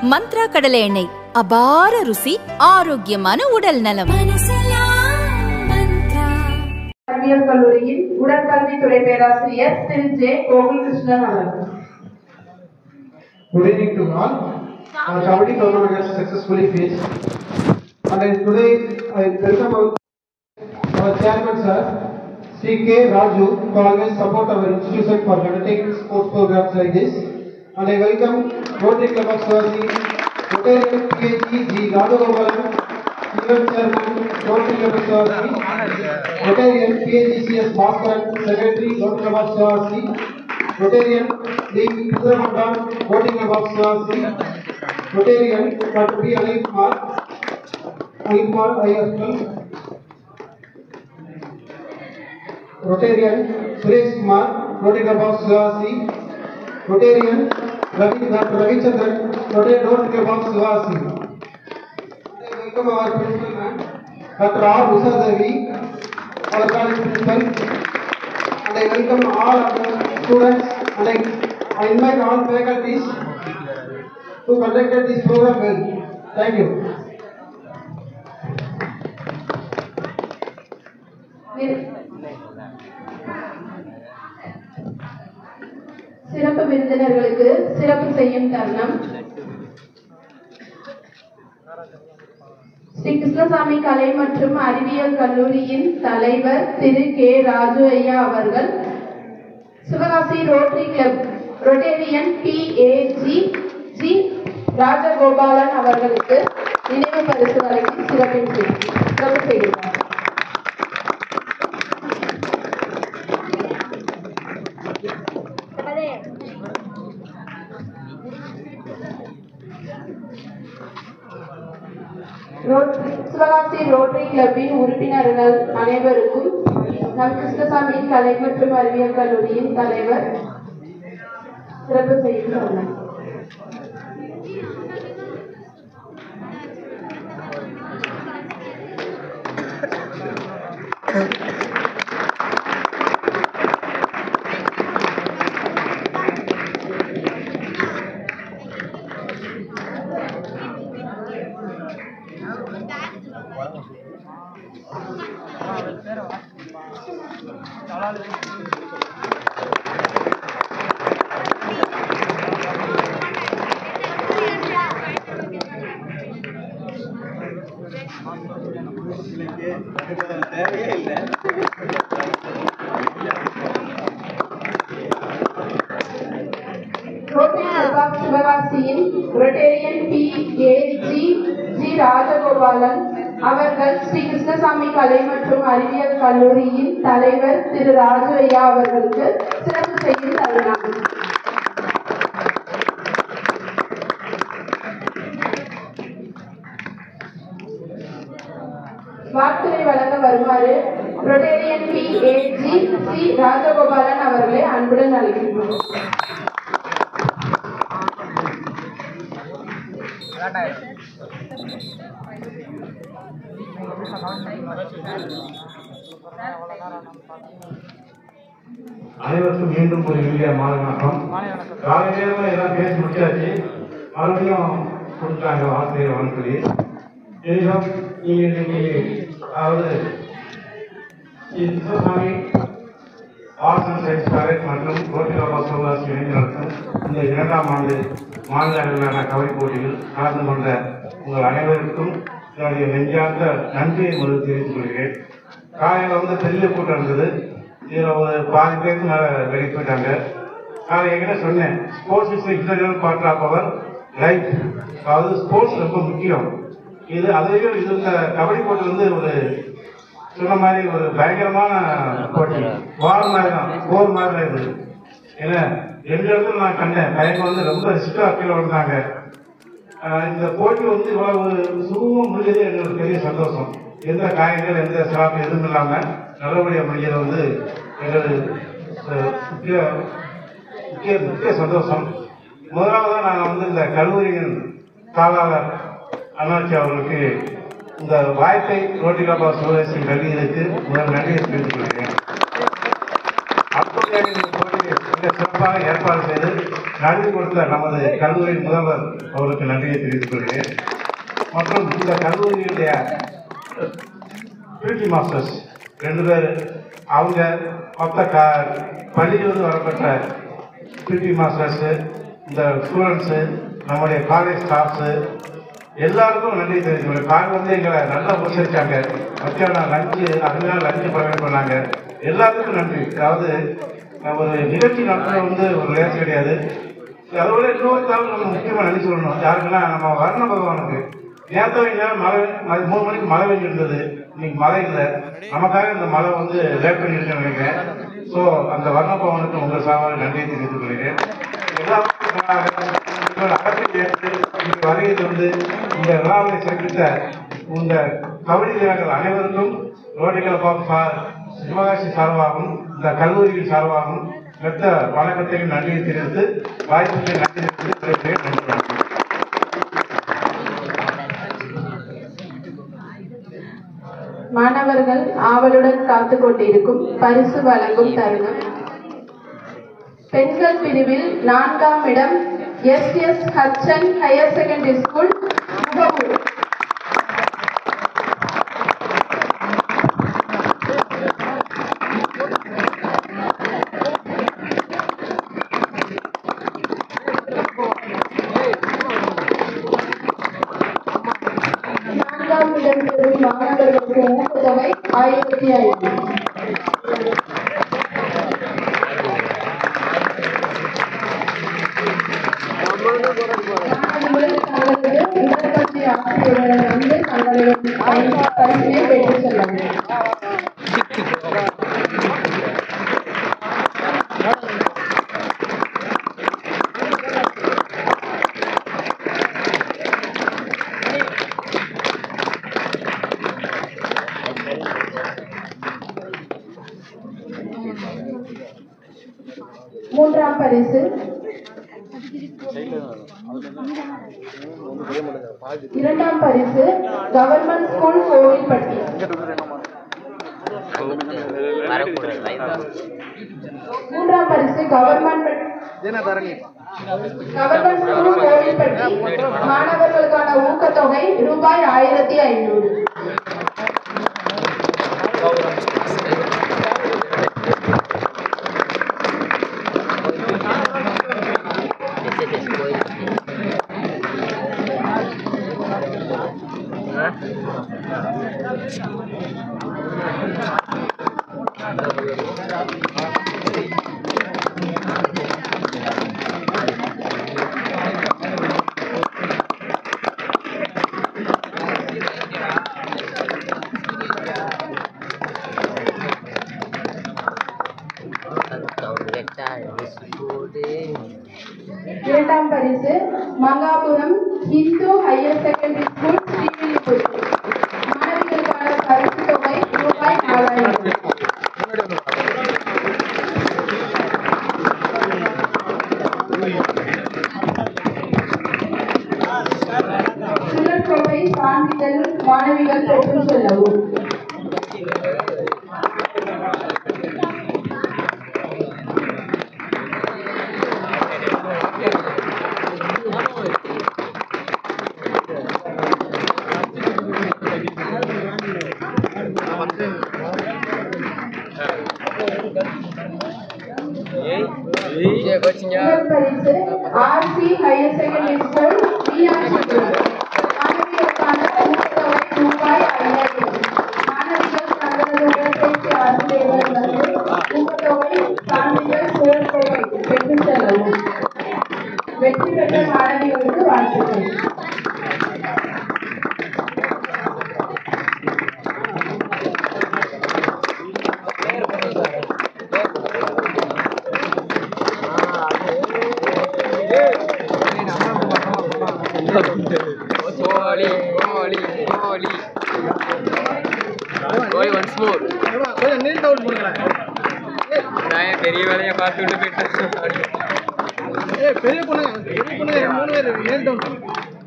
மந்த்ரா கடலை எண்ணெய் அபார ருசி ஆரோக்கியமான உடல் நலம் அறிவியல் கல்லூரியின் உடற்கல்வித்துறை பேராசிரியர் திரு ஜே கோகுல்கிருஷ்ணன் அவர்கள் Good evening to all. Our comedy tournament has successfully finished. And I- today I welcome our, our chairman sir, C.K. Raju, who always support our institution for undertaking sports programs like this. And I welcome Rotary Club of Swati, Rotary PhD G. Radhagopalan, Event Chairman, Rotary Club of Swati, Rotarian PhDCS Bhaskaran, Secretary, Rotary Club of Swati, Rotarian D. Kudramandan, Rotary Club of Swati, Rotarian Dr. P. Ali Kumar, Ali Kumar IFL, Rotarian Suresh Kumar, Rotary Club of Swati, Rotarian Ravi Dr. Ravichandran, Rotary Rotary Club of Swati. I welcome our principal man, Dr. R. Usha Devi, our college principal, and I welcome all our students and I, I invite all faculties who conducted this program well. Thank you. சிறப்பு விருந்தினர்களுக்கு சிறப்பு செய்யும் தருணம் ஸ்ரீ கிருஷ்ணசாமி கலை மற்றும் அறிவியல் கல்லூரியின் தலைவர் திரு K Raju ஐயா அவர்கள் Sivakasi rotary club rotarian P A G G Rajagopalan அவர்களுக்கு நினைவு பரிசு வழங்கி சிறப்பின் சிறப்பு செய்கிறார் ரோட்டரி- சிவகாசி ரோட்டரி கிளப்பின் உறுப்பினர்கள் அனைவருக்கும் நம் கிருஷ்ணசாமி கலை மற்றும் அறிவியல் கல்லூரியின் தலைவர் சிறப்பு செய்யும் தருணம் ரோட்டரி கிளப் ஆஃப் சிவகாசியின் rotarian P A G G Rajagopalan அவர்கள் ஸ்ரீ கிருஷ்ணசாமி கலை மற்றும் அறிவியல் கல்லூரியின் தலைவர் திரு ராஜு ஐயா அவர்களுக்கு சிறப்பு செய்யும் தருணம் வாக்குரை வழங்க வருமாறு rotarian P A G C Rajagopalan அவர்களை அன்புடன் அழைக்கின்றோம் அனைவருக்கும் மீண்டும் ஒரு இந்திய மாலை வணக்கம் காலை நேரத்தில் எல்லாம் பேசி முடிச்சாச்சு மறுபடியும் கொடுத்தாங்க ஆசிரியர் வனத்துறை எனினும் நீங்கள் இன்னைக்கு அதாவது Shri Sivasamy arts and science college மற்றும் ரோட்டிலாபா சிவகாசி இணைந்து நடத்தும் இந்த இரண்டாம் ஆண்டு மாநில அளவிலான கலை போட்டியில் கலந்து கொண்ட உங்கள் அனைவருக்கும் என்னுடைய நெஞ்சார்ந்த நன்றியை முதல் தெரிவித்துக் கொள்கிறேன் காலையில் வந்து பெரிய கூட்டம் இருந்தது இதில் ஒரு பாதி பேருக்கு மேலே வெளியே போயிட்டாங்க நான் என்கிட்ட சொன்னேன் sports is internal part of our life அதாவது ஸ்போர்ட்ஸ் ரொம்ப முக்கியம் இது அதையும் இது இந்த கபடி போட்டி வந்து ஒரு சொன்ன மாதிரி ஒரு பயங்கரமான போட்டி வார் மாதிரி தான் போர் மாதிரி தான் இது ஏன்னா ரெண்டு இடத்துல நான் கண்டேன் பையன் வந்து ரொம்ப ரிஸ்கா கீழே விழுந்தாங்க ஆஹ் இந்த போட்டி வந்து இவ்வளவு சுமூகமாக முடிஞ்சது எங்களுக்கு பெரிய சந்தோஷம் எந்த காயங்கள் எந்த சிறப்பு எதுவும் இல்லாமல் நல்லபடியாக முடிஞ்சது வந்து எங்களுக்கு அஹ், முக்கிய முக்கிய முக்கிய சந்தோஷம் முதலாவதாக நாங்கள் வந்து இந்த கல்லூரியின் தாளாளர் அண்ணாச்சி அவர்களுக்கு இந்த வாய்ப்பை ரோட்டிலாபா சுவரேசன் கல்விகளுக்கு முதல் நன்றியை தெரிவித்துக் கொள்கிறேன் அத்துறையின் போட்டி மிக சிறப்பாக ஏற்பாடு செய்து நன்றி கொடுத்த நமது கல்லூரியின் முதல்வர் அவருக்கு நன்றியை தெரிவித்துக் கொள்கிறேன் மற்றும் இந்த கல்லூரியுடைய பிடி மாஸ்டர்ஸ் ரெண்டு பேர் அவங்க மொத்த க பள்ளியிலிருந்து வரப்பட்ட பிடி மாஸ்டர்ஸு இந்த ஸ்டூடெண்ட்ஸு நம்முடைய காலேஜ் ஸ்டாஃப்ஸு எல்லாருக்கும் நன்றி தெரிவிச்சுக்கணும் கார் வந்து எங்களை நல்லா உபசரிச்சாங்க மத்தியானம் லஞ்சு அருமையான லஞ்சு ப்ரொவைட் பண்ணாங்க எல்லாத்துக்கும் நன்றி அதாவது ஒரு நிகழ்ச்சி நடத்துறது வந்து ஒரு லேஸ் கிடையாது அதோட இன்னொரு தகவல் நம்ம முக்கியமாக நினைச்சு சொல்லணும் யாருக்குன்னா நம்ம வர்ண பகவானுக்கு நேற்று நேரம் மழை ம- மூணு மணிக்கு மழை பெஞ்சு இருந்தது இன்னைக்கு மழை இல்லை நமக்காக இந்த மழை வந்து லேட் பண்ணி இருக்குன்னு நினைக்கிறேன் ஸோ அந்த வர்ண பவனுக்கு உங்கள் சார்பாக நன்றியை தெரிவித்துக் கொள்கிறேன் எல்லாருக்கும் அரசை ஏற்று இந்த வருகையில் வந்து இந்த விழாவை சிறப்பித்த இந்த கபடி வீரர்கள் அனைவருக்கும் ரோடிகள் பாப் சார் சிவகாசி சார்பாகவும் இந்த கல்லூரியின் சார்பாகவும் பெற்ற வணக்கத்தையும் நன்றியை தெரிவித்து வாய்ப்புக்கு நன்றி தெரிவித்து விடைபெறுகிறேன். நன்றி வணக்கம். மாணவர்கள் ஆவலுடன் காத்துக் கொண்டிருக்கும் பரிசு வழங்கும் தருணம் பெண்கள் பிரிவில் நான்காம் இடம் எஸ் எஸ் ஹச்சன் ஹையர் செகண்டரி ஸ்கூல் முகமூர் நான்காம் இடம் பெறும் மாணவர்களுக்கு ஊக்கத்தொகை ஆயிரத்தி ஐநூறு மாணவர்கள் தங்களது உடற்பயிற்சி ஆசிரியர்களிடம் வந்து தங்களுடைய பரி- பரிசினை பெற்றுச் செல்ல வேண்டும் மூன்றாம் பரிசு இரண்டாம் பரிசு கவர்மெண்ட் ஸ்கூல் கோவில்பட்டி மூன்றாம் பரிசு கவர்மெண்ட் கவர்மெண்ட் ஸ்கூல் கோவில்பட்டி மாணவர்களுக்கான ஊக்கத்தொகை ரூபாய் ஆயிரத்தி ஐநூறு இரண்டாம் பரிசு Mangapuram Hindu higher secondary school Srivilliputhur மாணவிகளுக்கான பரிசு தொகை ரூபாய் நாலாயிரம் சிலர் தொகை சான்றிதழ் மாணவிகள் பெற்றுச் செல்லவும் முதல் பரிசு RC higher secondary school Meenakshipuram மாணவிகளுக்கான ஊக்கத்தொகை ரூபாய் ஐயாயிரம் மாணவிகள் தங்களது உடற்பயிற்சி ஆசிரியர்கள் வந்து ஊக்கத்தொகை சான்றிதழ் சூழல் தொகை பெற்றுச் செல்லவும் வெற்றி பெற்ற மாணவிகளுக்கு வாழ்த்துக்கள் கோலி கோலி கோலி கோலி ஒன்ஸ் மோர் நான் என் பெரிய வேலையை பார்த்து விட்டு போயிட்டேன் பெரிய பொண்ணுங்க பெரிய பொண்ணுங்க மூணு பேர் நேல் டவுன்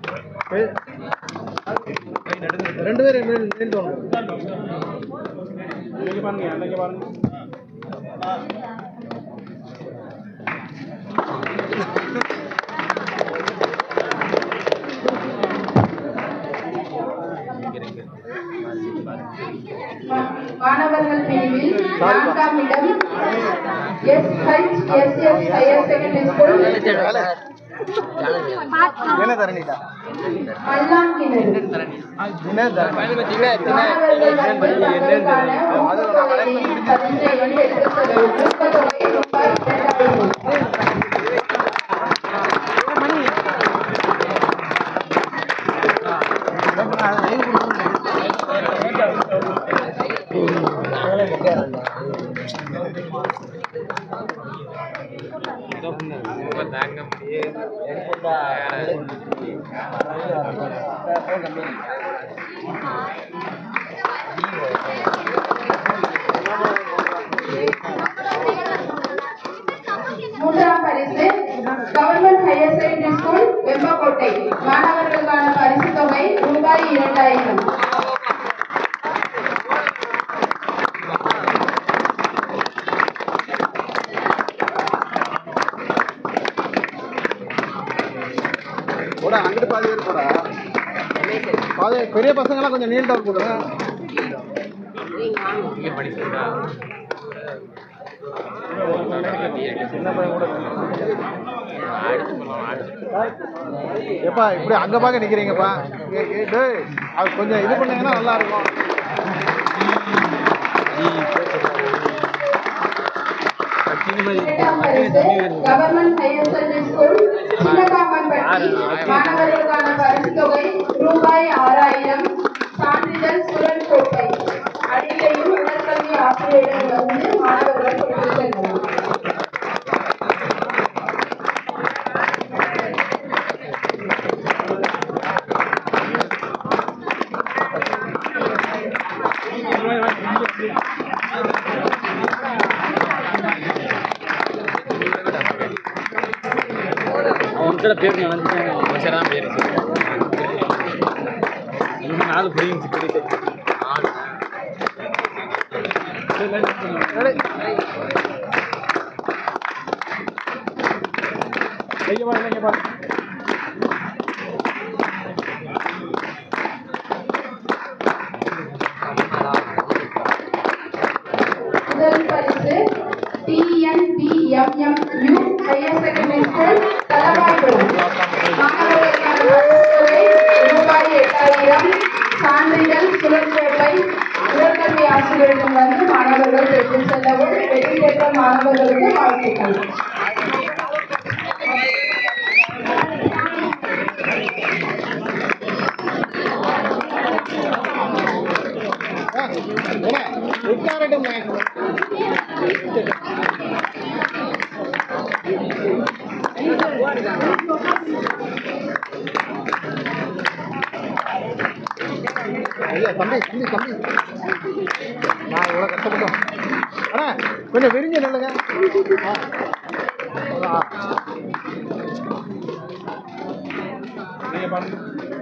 ரெண்டு பேர் நேல் டவுன் மாணவர்கள் பிரிவில் நான்காம் இடம் S H S S higher secondary school என்ன தரணிடா மல்லாங்கிணறு என்ன தரணி மாணவர்கள் வந்து தங்களுக்கான ஊக்கத்தொகையையும் பரிசையும் எடுத்துச் செல்ல ஊக்கத்தொகை ரூபாய் இரண்டாயிரம் தாங்க மூன்றாம் பரிசு government higher secondary school Vembakottai மாணவர்களுக்கான பரிசு தொகை ரூபாய் இரண்டாயிரம் போடா அங்கிட்டு பாதி பேர் போடா பாதி பெரிய பசங்களாம் கொஞ்சம் நீல்டா போடுங்க இங்கே படிச்சுட்டா சின்ன பையன் கூட அடிச்சு போகலாம் அடிச்சு எப்பா இப்படி அங்க பார்க்க நிக்கிறீங்கப்பா ஏ- ஏ, டேய், அது கொஞ்சம் இது பண்ணீங்கன்னா நல்லா இருக்கும் இரண்டாம் பரிசு government higher secondary school Chinnakamanpatti மாணவர்களுக்கான பரிசு தொகை ரூபாய் ஆறாயிரம் சான்றிதழ் சுழல் கோப்பை அடிக்கையும் உடற்கல்வி ஆசிரியரிடம் வந்து மாணவர்கள் பெற்றுச் செல்லலாம் அவன்கிட்ட பேர் நினைச்சிட்டேன் சரி தான் பேர் இன்னும் நாலு புரியுங்க கிடைக்க நாலு கையை பாருங்க கையை பாருங்க முதல் பரிசு TNPMMU higher secondary school Thalavaipuram மாணவர்களுக்கான பரிசு தொகை ரூபாய் எட்டாயிரம் சான்றிதழ் சுழற்கோப்பை உடற்கல்வி ஆசிரியரிடம் வந்து மாணவர்கள் பெற்றுச் செல்லவும் வெற்றி பெற்ற மாணவர்களுக்கு வாழ்த்துக்கள் உட்காரட்டும் ஐயா தம்பி தம்பி தம்பி நான் இவ்வளோ கஷ்டப்பட்டோம் அண்ணா கொஞ்சம் விரிஞ்சு நில்லுங்க ஆ. ஆ. நீங்க பண்ணுங்க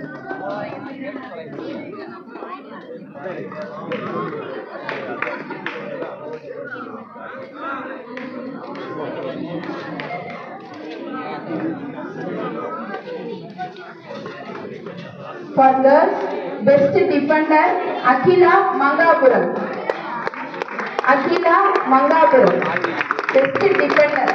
For girls, best defender Akhila Mangapuram. Akhila Mangapuram. Best defender.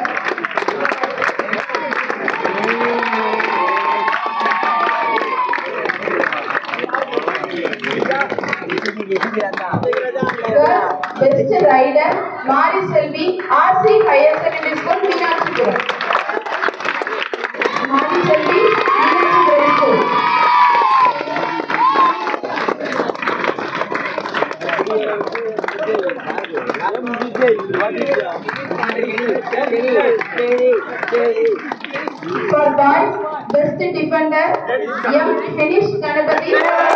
Girls, best rider Mari Selvi, RC Higher Secondary School, Meenakshipuram. Mari Selvi, Meenakshipuram School. For boys, best defender M. Henish Ganapati.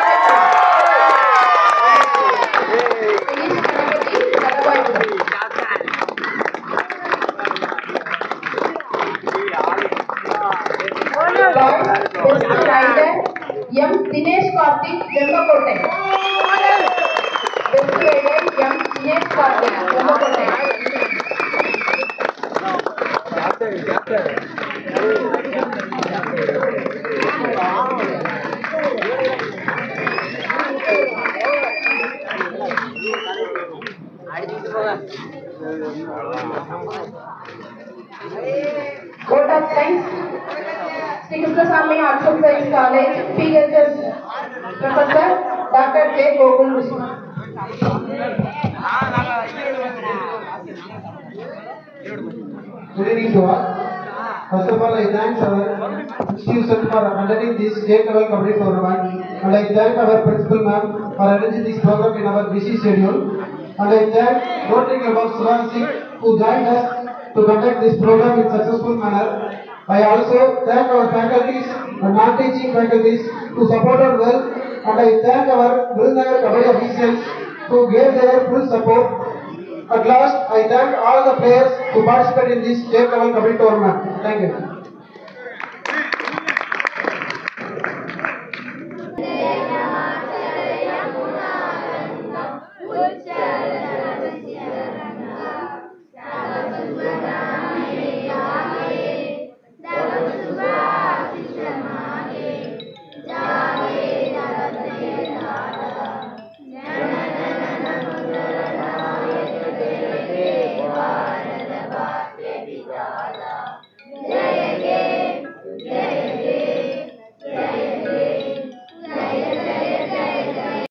Henish Ganapati, Kalabaipuram. Boys, best rider M. Dinesh Karthik, Vembakotai. Best rider M. Dinesh Karthik, Vembakotai. Board of Science, Sri Krishnaswamy Arts and Science College, PHS Professor Dr. J. Gokul Rishi. Good evening to all. First of all, I thank our institution for conducting this state level community tournament and I thank our principal ma'am for arranging this program in our busy schedule. And I thank Rotary Club of Swansea who joined us to conduct this program in successful manner. I also thank our faculties and non-teaching faculties who supported well and I thank our Virudhunagar Kabaddi officials who gave their full support at last, I thank all the players who participated in this state level committee tournament. Thank you.